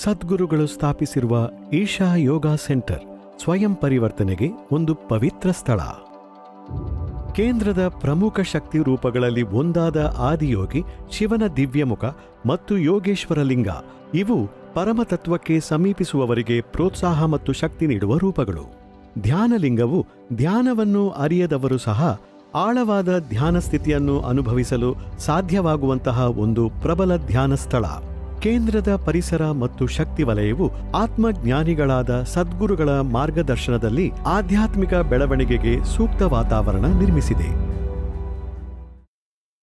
ಸದ್ಗುರುಗಳು ಸ್ಥಾಪಿಸಿರುವ ಈಶಾ ಯೋಗ ಸೆಂಟರ್ ಸ್ವಯಂ ಪರಿವರ್ತನೆಗೆ ಒಂದು ಪವಿತ್ರ ಸ್ಥಳ ಕೇಂದ್ರದ ಪ್ರಮುಖ ಶಕ್ತಿ ರೂಪಗಳಲ್ಲಿ ಒಂದಾದ ಆದಿಯೋಗಿ ಶಿವನ ದಿವ್ಯಮುಖ ಮತ್ತು ಯೋಗೇಶ್ವರ ಲಿಂಗ ಇವು ಪರಮತತ್ವಕ್ಕೆ ಸಮೀಪಿಸುವವರಿಗೆ ಪ್ರೋತ್ಸಾಹ ಮತ್ತು ಶಕ್ತಿ ನೀಡುವ ರೂಪಗಳು ಧ್ಯಾನಲಿಂಗವು ಧ್ಯಾನವನ್ನು ಅರಿಯದವರು ಸಹ ಆಳವಾದ ಧ್ಯಾನ ಸ್ಥಿತಿಯನ್ನು ಅನುಭವಿಸಲು ಸಾಧ್ಯವಾಗುವಂತಹ ಒಂದು ಪ್ರಬಲ ಧ್ಯಾನ ಸ್ಥಳ ಕೇಂದ್ರದ ಪರಿಸರ ಮತ್ತು ಶಕ್ತಿ ವಲಯವು ಆತ್ಮಜ್ಞಾನಿಗಳಾದ ಸದ್ಗುರುಗಳ ಮಾರ್ಗದರ್ಶನದಲ್ಲಿ ಆಧ್ಯಾತ್ಮಿಕ ಬೆಳವಣಿಗೆಗೆ ಸೂಕ್ತ ವಾತಾವರಣ ನಿರ್ಮಿಸಿದೆ